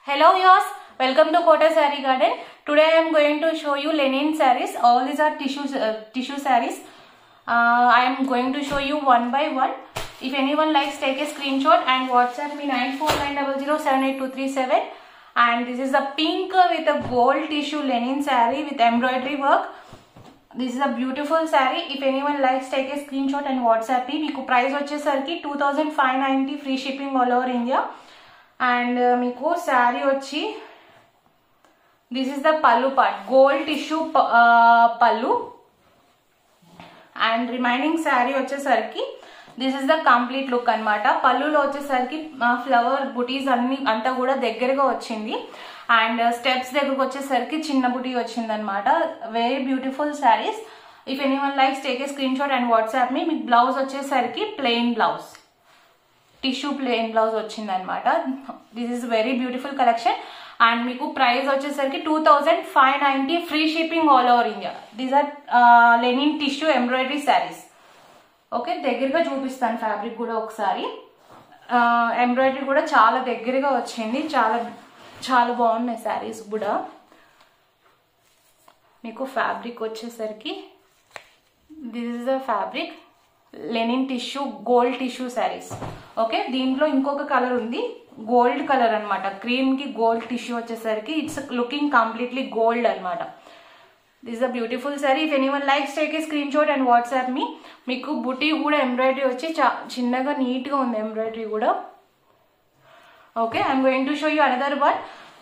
Hello viewers, welcome to Kota Saree Garden. Today I am going to show you linen sarees. All these are tissue uh, tissue sarees. Uh, I am going to show you one by one. If anyone likes, take a screenshot and WhatsApp me nine four nine double zero seven eight two three seven. And this is a pink with a gold tissue linen saree with embroidery work. This is a beautiful saree if anyone likes take a screenshot and WhatsApp మీకు price వచ్చేసరికి two thousand five ninety free shipping all over India and మీకు శారీ వచ్చి this is the pallu part gold tissue pallu and remaining saree వచ్చేసరికి this is the complete look అనమాట పళ్ళులో వచ్చేసరికి flower బుటీస్ అన్ని అంతా కూడా దగ్గరగా వచ్చింది అండ్ స్టెప్స్ దగ్గరకు వచ్చేసరికి చిన్న బుటీ వచ్చింది అనమాట very beautiful sarees if anyone likes take a screenshot and WhatsApp me మీకు బ్లౌజ్ వచ్చేసరికి plain blouse tissue plain blouse వచ్చింది అనమాట this is very beautiful collection and మీకు ప్రైస్ వచ్చేసరికి two thousand five ninety free shipping all over India these are linen tissue embroidery sarees okay దగ్గరగా చూపిస్తాను fabric కూడా ఒకసారి ఎంబ్రాయిడరీ కూడా చాలా దగ్గరగా వచ్చింది చాలా చాలా బాగున్నాయి శారీస్ కూడా మీకు ఫ్యాబ్రిక్ వచ్చేసరికి this is the fabric linen tissue gold tissue sarees okay దీంట్లో ఇంకొక కలర్ ఉంది గోల్డ్ కలర్ అనమాట క్రీమ్ కి గోల్డ్ టిష్యూ వచ్చేసరికి ఇట్స్ లుకింగ్ కంప్లీట్లీ గోల్డ్ అనమాట this a beautiful saree if anyone likes take a screenshot and WhatsApp me మీకు బుటీ కూడా embroidery వచ్చి చిన్నగా నీట్గా ఉంది ఎంబ్రాయిడరీ కూడా okay I'm going to show you another one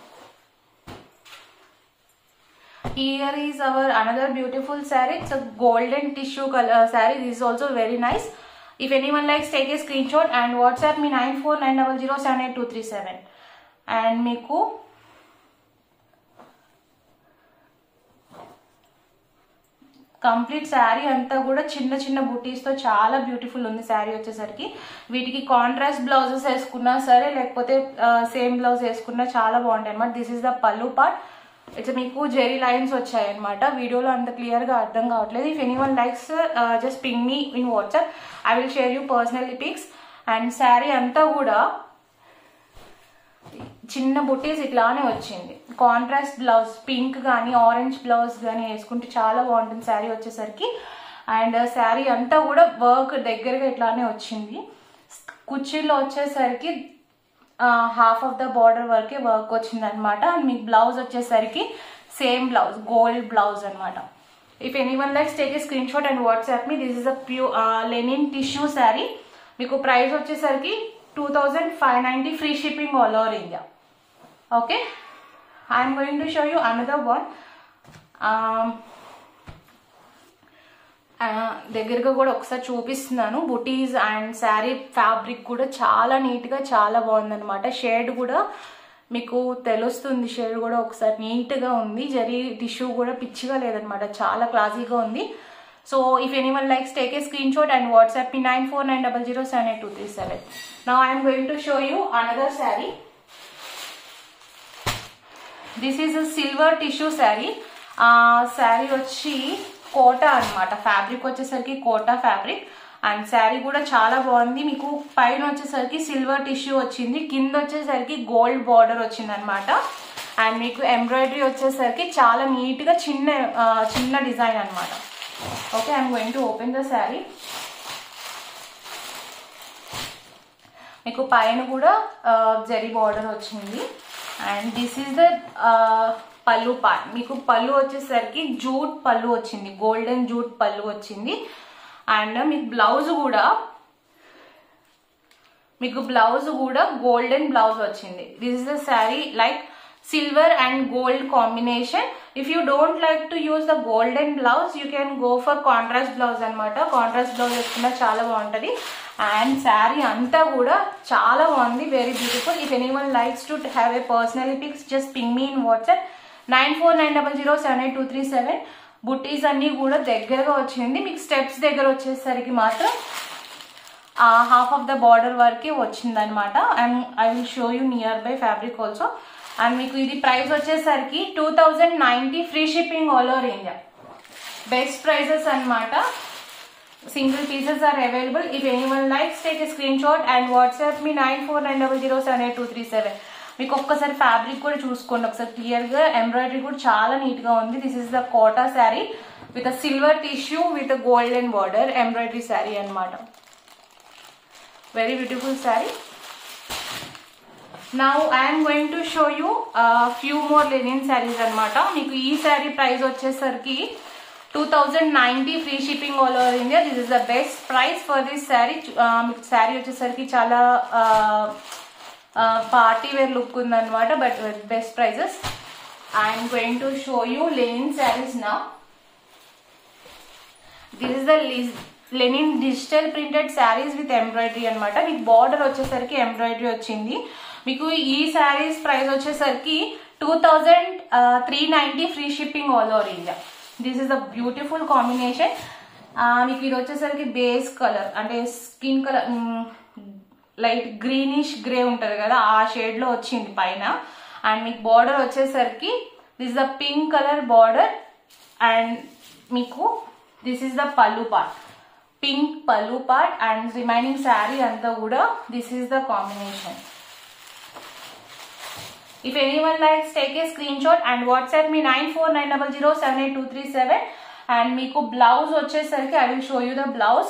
here is our another beautiful saree it's a golden tissue color saree this is also very nice if anyone likes take a screenshot and whatsapp me 9490078237 and మీకు complete saree అంతా కూడా చిన్న చిన్న బుటీస్తో చాలా beautiful ఉంది శారీ వచ్చేసరికి వీటికి contrast blouses వేసుకున్నా సరే లేకపోతే సేమ్ బ్లౌజ్ వేసుకున్నా చాలా బాగుంటాయి అనమాట this is the pallu part it's మీకు జెరీ లైన్స్ వచ్చాయి అనమాట వీడియోలో అంత క్లియర్గా అర్థం కావట్లేదు if anyone likes just ping me in WhatsApp I will share you personally pics and saree అంతా కూడా చిన్న బుటీస్ ఇట్లానే వచ్చింది కాంట్రాస్ట్ బ్లౌజ్ పింక్ కానీ ఆరెంజ్ బ్లౌజ్ కానీ వేసుకుంటే చాలా బాగుంటుంది శారీ వచ్చేసరికి అండ్ శారీ అంతా కూడా వర్క్ దగ్గరగా ఇట్లానే వచ్చింది కుర్చీలో వచ్చేసరికి హాఫ్ ఆఫ్ ద బార్డర్ వరకే వర్క్ వచ్చింది అనమాట అండ్ మీకు బ్లౌజ్ వచ్చేసరికి సేమ్ బ్లౌజ్ గోల్డ్ బ్లౌజ్ అనమాట if anyone likes take a screenshot and WhatsApp me this is a pure linen tissue saree మీకు ప్రైస్ వచ్చేసరికి two thousand five ninety free shipping all over India okay I'm going to show you another one దగ్గరగా కూడా ఒకసారి చూపిస్తున్నాను బుటీస్ and sari fabric కూడా చాలా నీట్గా చాలా బాగుందనమాట షేడ్ కూడా మీకు తెలుస్తుంది షేడ్ కూడా ఒకసారి నీట్గా ఉంది జరీ టిష్యూ కూడా పిచ్చిగా లేదనమాట చాలా క్లాసీగా ఉంది so if anyone likes take a screenshot and WhatsApp me nine four nine double zero seven eight two three seven నా I'm going to show you another saree this is silver tissue saree saree వచ్చి కోటా అనమాట fabric వచ్చేసరికి quota fabric and sari కూడా చాలా బాగుంది మీకు పైన వచ్చేసరికి సిల్వర్ టిష్యూ వచ్చింది కింద వచ్చేసరికి గోల్డ్ బార్డర్ వచ్చింది అనమాట అండ్ మీకు ఎంబ్రాయిడరీ వచ్చేసరికి చాలా నీట్గా చిన్న చిన్న డిజైన్ అనమాట okay I'm going to open the saree మీకు పైన కూడా జరీ బార్డర్ వచ్చింది and this is the pallu part మీకు పళ్ళు వచ్చేసరికి జూట్ పళ్ళు వచ్చింది గోల్డెన్ జూట్ పళ్ళు వచ్చింది అండ్ మీకు బ్లౌజ్ కూడా మీకు బ్లౌజ్ కూడా గోల్డెన్ బ్లౌజ్ వచ్చింది this is the saree like silver and gold combination if you don't like to use the golden blouse you can go for contrast blouse అనమాట కాంట్రాస్ట్ బ్లౌజ్ వేసుకున్నా చాలా బాగుంటుంది అండ్ శారీ అంతా కూడా చాలా బాగుంది very beautiful if anyone likes to have a personal pics just ping me in WhatsApp nine four nine double zero seven eight two three seven బుట్టీస్ అన్నీ కూడా దగ్గరగా వచ్చింది మీకు స్టెప్స్ దగ్గర వచ్చేసరికి మాత్రం హాఫ్ ఆఫ్ ద బార్డర్ వరకే వచ్చిందనమాట and I will show you nearby fabric also and మీకు ఇది ప్రైస్ వచ్చేసరికి two thousand ninety free shipping all over India best prices అనమాట single pieces are available if anyone likes take a screenshot and whatsapp me 9490078237 మీకు ఒక్కసారి fabric కూడా చూసుకోండి ఒకసారి clear గా ఎంబ్రాయిడరీ కూడా చాలా నీట్ గా ఉంది this is the Kota saree with silver tissue with golden border embroidery saree అన్నమాట very beautiful saree now I'm going to show you few more linen sarees అనమాట మీకు ఈ శారీ ప్రైస్ వచ్చేసరికి two thousand ninety free shipping all over India this is the best price for this saree మీకు శారీ వచ్చేసరికి చాలా party wear look ఉందన్నమాట but best prices I'm going to show you Lenin saris నా this is the linen digital printed sarees with embroidery అనమాట మీకు border వచ్చేసరికి embroidery వచ్చింది మీకు ఈ శారీస్ ప్రైస్ వచ్చేసరికి two thousand three ninety free shipping all over India this is the beautiful combination మీకు ఇది వచ్చేసరికి బేస్ కలర్ అంటే skin colour light greenish grey ఉంటుంది కదా ఆ షేడ్ లో వచ్చింది పైన అండ్ మీకు బార్డర్ వచ్చేసరికి this the pink colour border and మీకు this is the pallu part pink pallu part and remaining sari అంతా కూడా this is the combination if anyone likes take a screenshot and WhatsApp me nine four nine double zero seven eight two three seven and మీకు blouse వచ్చేసరికి I will show you the blouse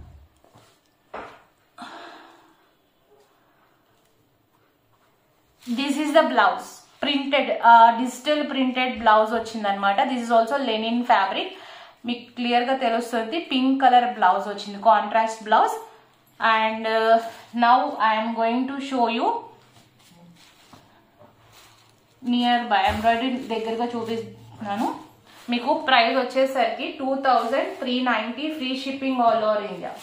this is the blouse printed digital printed blouse వచ్చిందనమాట this is also linen fabric మీకు clear గా తెలుస్తుంది pink colour blouse వచ్చింది contrast blouse and now I'm going to show you nearby embroidery దగ్గరగా చూపిస్తున్నాను మీకు price వచ్చేసరికి two thousand three ninety free shipping all over India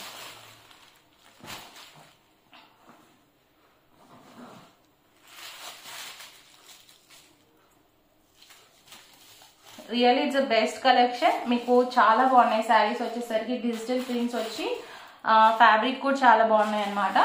really it's best collection మీకు చాలా బాగున్నాయి శారీస్ వచ్చేసరికి డిజిటల్ ప్రింట్స్ వచ్చి ఫ్యాబ్రిక్ కూడా చాలా బాగున్నాయి అనమాట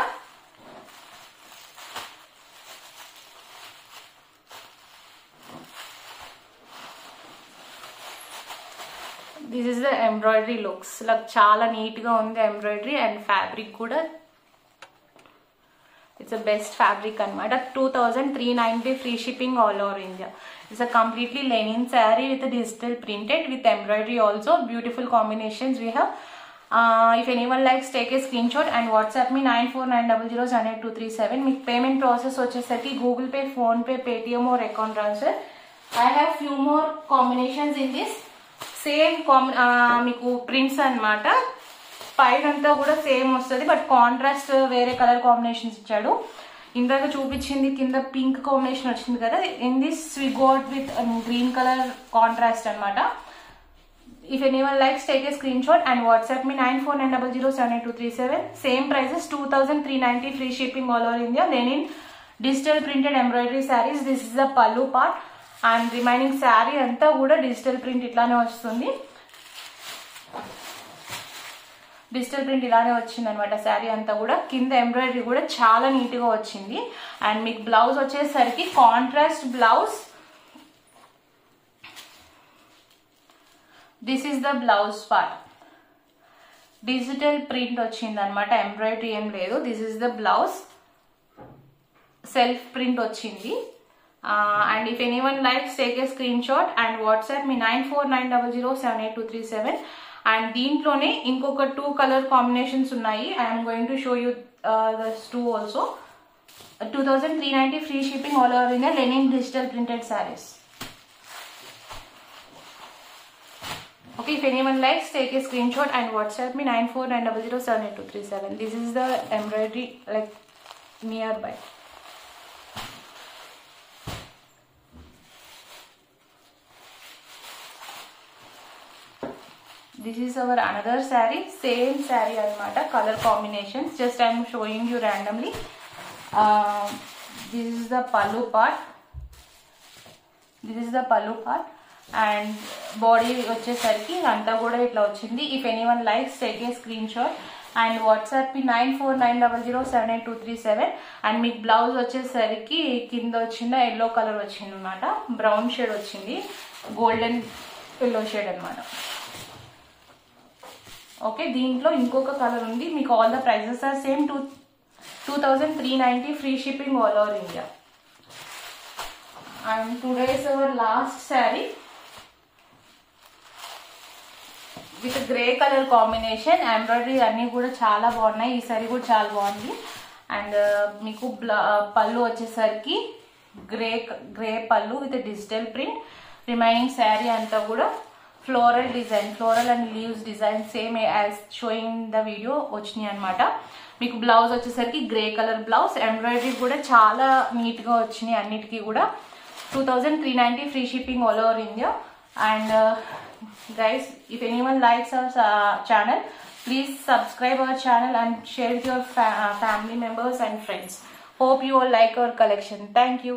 this is the embroidery looks like చాలా నీట్ గా ఉంది ఎంబ్రాయిడరీ అండ్ ఫ్యాబ్రిక్ కూడా ఇట్స్ అ బెస్ట్ ఫ్యాబ్రిక్ అనమాట two thousand three ninety free shipping all over India it's a completely linen sari with digital printed with embroidery also beautiful combinations we have if anyone likes take a screenshot and WhatsApp me nine four nine double zero seven eight two three seven మీకు payment process వచ్చేసరికి Google Pay PhonePe Paytm or account transfer I have few more combinations in this same మీకు prints అనమాట పైన అంతా కూడా same వస్తుంది but contrast వేరే colour combinations ఇచ్చాడు ఇందాక చూపించింది కింద పింక్ కాంబినేషన్ వచ్చింది కదా in this we got with green colour contrast అనమాట if anyone likes take a screenshot and WhatsApp me nine four nine double zero seven eight two three seven same prices two thousand three ninety free shipping all over India linen digital printed embroidery saris this is the pallu part and remaining sari అంతా కూడా digital print ఇట్లానే వస్తుంది digital print ఇలానే వచ్చింది అనమాట శారీ అంతా కూడా కింద ఎంబ్రాయిడరీ కూడా చాలా నీట్ గా వచ్చింది అండ్ మీకు బ్లౌజ్ వచ్చేసరికి contrast blouse this is the blouse part digital print వచ్చింది అనమాట ఎంబ్రాయిడరీ ఏం లేదు this is the blouse self print వచ్చింది and if anyone likes take a screenshot and WhatsApp me nine four nine double zero seven eight two three seven and దీంట్లోనే ఇంకొక two colour combinations ఉన్నాయి I'm going to show you this two also two thousand three ninety free shipping all over India linen digital printed saris Okay, if anyone likes, take a screenshot and WhatsApp me 9490078237. This is the embroidery like nearby. This is our another saree, same saree anamata, color combinations. Just I am showing you randomly. Uh, this is the pallu part. This is the pallu part. And body వచ్చేసరికి అంతా కూడా ఇట్లా వచ్చింది if anyone likes take a screenshot and WhatsApp nine four nine double zero seven eight two three seven and మీకు blouse వచ్చేసరికి కింద వచ్చింది yellow colour వచ్చింది అనమాట బ్రౌన్ షేడ్ వచ్చింది గోల్డెన్ ఎల్లో షేడ్ అనమాట ఓకే దీంట్లో ఇంకొక కలర్ ఉంది మీకు all the prices are same two two thousand three ninety free shipping all over India and today's our last sari with grey colour combination embroidery అన్నీ కూడా చాలా బాగున్నాయి ఈ సారీ కూడా చాలా బాగుంది అండ్ మీకు బ్లా పళ్ళు వచ్చేసరికి grey grey pallu with digital print remaining sari అంతా కూడా floral design floral and leaves design same as showing the video వచ్చినాయి అనమాట మీకు బ్లౌజ్ వచ్చేసరికి గ్రే కలర్ బ్లౌజ్ ఎంబ్రాయిడరీ కూడా చాలా నీట్గా వచ్చినాయి అన్నిటికీ కూడా two thousand three ninety free shipping all over India and guys if anyone likes our uh, channel please subscribe our channel and share with your fa- uh, family members and friends hope you all like our collection thank you